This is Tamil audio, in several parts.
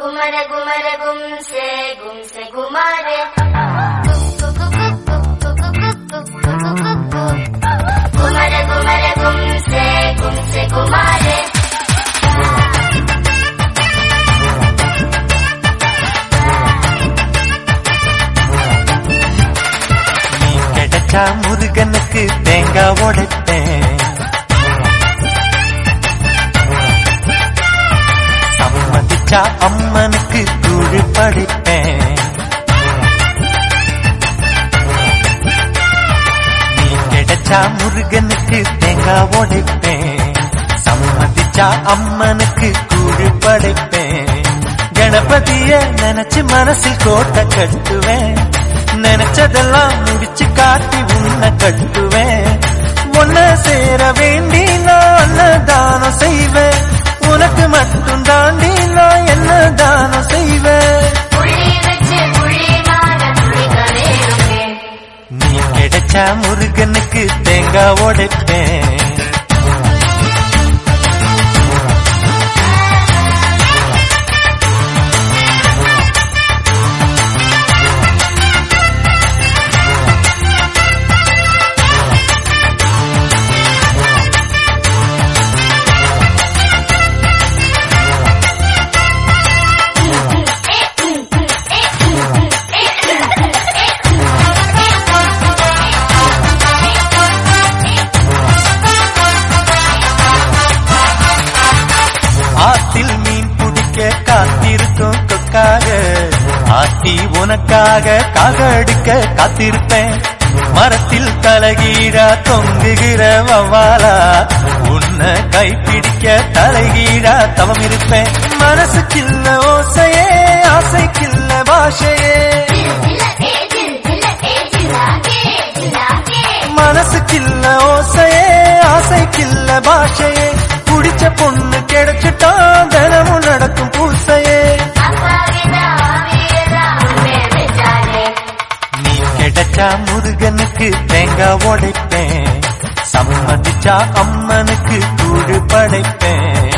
குமர குமர கும் சே கும் சே குமாரே குமர குமர கும் சே கும் சே குமாரே நீ கிடைச்சா முருகனுக்கு தேங்காய் உடைப்பேன் சம்மதிச்சா அம்மனுக்கு கூழு படைப்பேன் நீ கிடைச்சா முருகனுக்கு தேங்காய் உடைப்பேன் சம்மதிச்சா அம்மனுக்கு கூழு படைப்பேன் கணபதிய நினைச்சு மனசில் கோட்டை கட்டுவேன் நினைச்சதெல்லாம் முடிச்சு காட்டி உன்னை கட்டுவேன் உன்ன சேர வேண்டி நான் தானம் செய்வேன் உனக்கு மட்டும் தாண்டி நான் என்ன தானம் செய்வேன் புள்ளி வச்சு புள்ளி மாற துளிக்க வேணுமே நீ கிடைச்சா முருகனுக்கு தேங்காய் உடைப்பேன் ஆத்தில் மீன் பிடிக்க காத்திருக்கும் கொக்காக ஆத்தி உனக்காக காகடிக்க காத்திருப்பேன் மரத்தில் தலைகீழா தொங்குகிற வவ்வாலா உன்னை கைப்பிடிக்க தலைகீழா தவம் இருப்பேன் மனசுக்கில்ல ஓசையே ஆசைக்கில்ல பாஷையே மனசுக்கில்ல ஓசையே ஆசைக்கில்ல பாஷையே குடிச்ச பொண்ணு கிடைச்சிட்டா தினமும் நடக்கும் பூசையே நீ கிடைச்சா முருகனுக்கு தேங்காய் உடைப்பேன் சம்மதிச்சா அம்மனுக்கு கூடு படைப்பேன்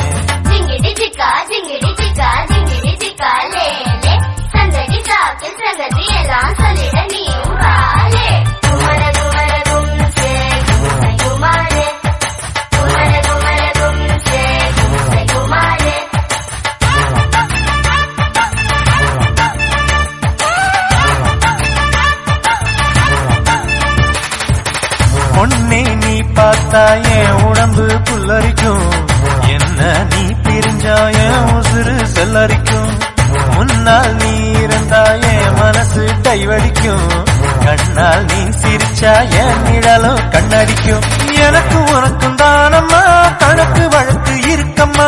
பொண்ணே நீ பார்த்தா என் உடம்பு புல்லரிக்கும் என்ன நீ பிரிஞ்சா என் உசுறு செல்லரிக்கும் முன்னால் நீ இருந்தா என் மனசு டைவடிக்கும் கண்ணால் நீ சிரிச்சா என் நிழலும் கண்ணடிக்கும் எனக்கு உனக்கும் தானம்மா கணக்கு வழக்கு இருக்கம்மா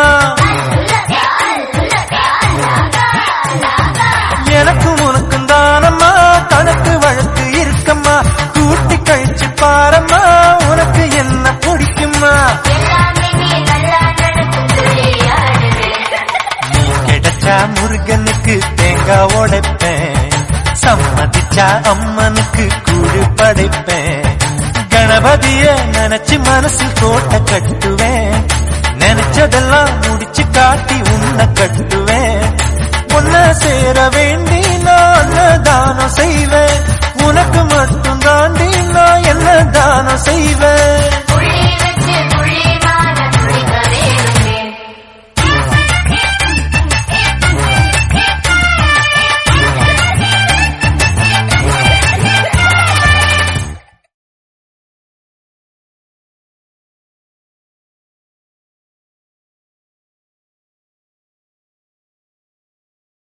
எனக்கும் உனக்கும் தானம்மா கணக்கு வழக்கு இருக்கம்மா கூட்டி கழிச்சு பாரம்மா உனக்கு என்ன பிடிக்குமா நீ கிடைச்சா முருகனுக்கு தேங்காய் உடைப்பேன் சம்மதிச்சா அம்மனுக்கு கூடு படைப்பேன் கணபதிய நினைச்சு மனசில் கோட்டை கட்டுவேன் நினைச்சதெல்லாம் முடிச்சு காட்டி உன்னை கட்டுவேன் உன்னை சேர வேண்டி நான் தானம் செய்வேன் உனக்கு மட்டும் தாண்டி நான் என்ன தானம் செய்வேன்